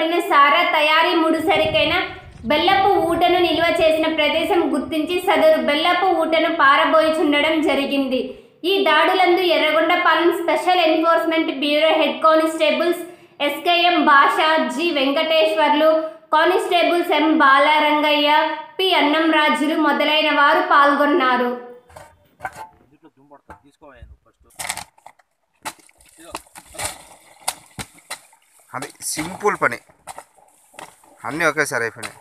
పడిన సారా తయారీ ముడిసరికైన బెల్లపు ఊటను నిల్వ చేసిన ప్రదేశం గుర్తించి సదరు బెల్లపు ఊటను పారబోయిచుండడం జరిగింది ఈ దాడులందు Yerragondapalem special enforcement bureau head constables SKM Basha G Venkateswarlu constables M Balarangaiah P అన్నంరాజులు మొదలైన వారు పాల్గొన్నారు దీంట్లో దుమ్ము పడుతుంది తీసుకోవాలి నువ్వు ఫస్ట్ అది సింపుల్ పని అన్నీ ఒకేసారి అయిపోయినాయి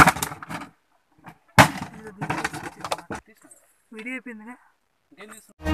వీడియో అయిపోయిందిగా ఇంకేం తీసుకున్నావు